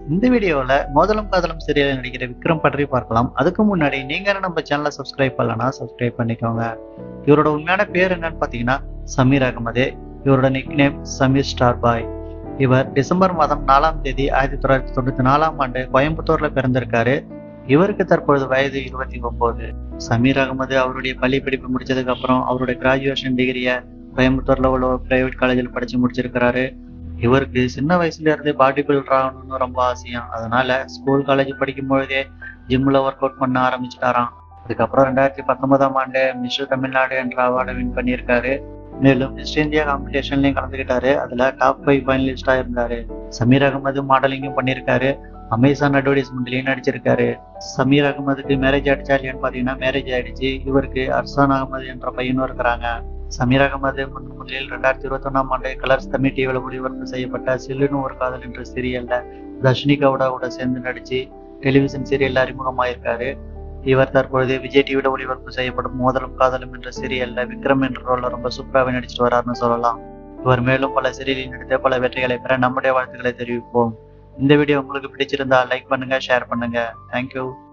இந்த வீடியோவில் மோதலும் காதலும் சீரியல் நடிக்கிற விக்ரம் பற்றி பார்க்கலாம் அதுக்கு முன்னாடி நீங்க என்ன நம்ம சேனலை சப்ஸ்கிரைப் பண்ணலன்னா சப்ஸ்கிரைப் பண்ணிக்கோங்க இவரோட உண்மையான பேர் என்னன்னு பார்த்தீங்கன்னா சமீர் அகமது இவரோட nick name Sameer star boy இவர் டிசம்பர் மாதம் நாலாம் தேதி ஆயிரத்தி தொள்ளாயிரத்தி தொண்ணூத்தி நாலாம் ஆண்டு கோயம்புத்தூர்ல பிறந்திருக்காரு இவருக்கு தற்பொழுது வயது இருபத்தி ஒன்பது சமீர் அகமது அவருடைய பள்ளி படிப்பு முடிச்சதுக்கு அப்புறம் அவருடைய கிராஜுவேஷன் டிகிரியை கோயம்புத்தூர்ல உள்ள ஒரு பிரைவேட் காலேஜில் படிச்சு முடிச்சிருக்கிறாரு இவருக்கு சின்ன வயசுல இருந்தே பாடி பில்டர் ஆகணும்னு ரொம்ப ஆசையாம் அதனால ஸ்கூல் காலேஜ் படிக்கும் பொழுதே ஜிம்ல ஒர்க் அவுட் பண்ண ஆரம்பிச்சிட்டாராம் அதுக்கப்புறம் ரெண்டாயிரத்தி பத்தொன்பதாம் ஆண்டு மிஸ் தமிழ்நாடு என்ற அவார்டை வின் பண்ணியிருக்காரு மேலும் மிஸ் இந்தியா காம்படிஷன்லயும் கலந்துக்கிட்டாரு அதுல டாப் ஃபைவ் ஃபைனலிஸ்டா இருந்தாரு சமீர் அகமது மாடலிங்கும் பண்ணியிருக்காரு அமேசான் அட்வர்டைஸ்மெண்ட்லயும் நடிச்சிருக்காரு சமீர் அகமதுக்கு மேரேஜ் ஆயிடுச்சா இல்லையான்னு பாத்தீங்கன்னா மேரேஜ் ஆயிடுச்சு இவருக்கு அர்சான் அகமது என்ற பையனும் இருக்கிறாங்க சமீர் அகமது முன் முதலில் ரெண்டாயிரத்தி இருபத்தி ஒன்னாம் ஆண்டு கலர்ஸ் தமிழ் டிவியில் ஒளிபரப்பு செய்யப்பட்ட சில்லுன்னு ஒரு காதல் என்ற சீரியல்ல தர்ஷினி கவுடாவோட சேர்ந்து நடிச்சு டெலிவிஷன் சீரியல்ல அறிமுகமாயிருக்காரு இவர் தற்பொழுது விஜய் டிவியில ஒளிபரப்பு செய்யப்படும் மோதலும் காதலும் என்ற சீரியல்ல விக்ரம் என்ற ரோல்ல ரொம்ப சூப்பராகவே நடிச்சிட்டு வராருன்னு சொல்லலாம் இவர் மேலும் பல சீரியலில் நடித்த பல வெற்றிகளை பெற நம்முடைய வாழ்த்துக்களை தெரிவிப்போம் இந்த வீடியோ உங்களுக்கு பிடிச்சிருந்தா லைக் பண்ணுங்க ஷேர் பண்ணுங்க தேங்க்யூ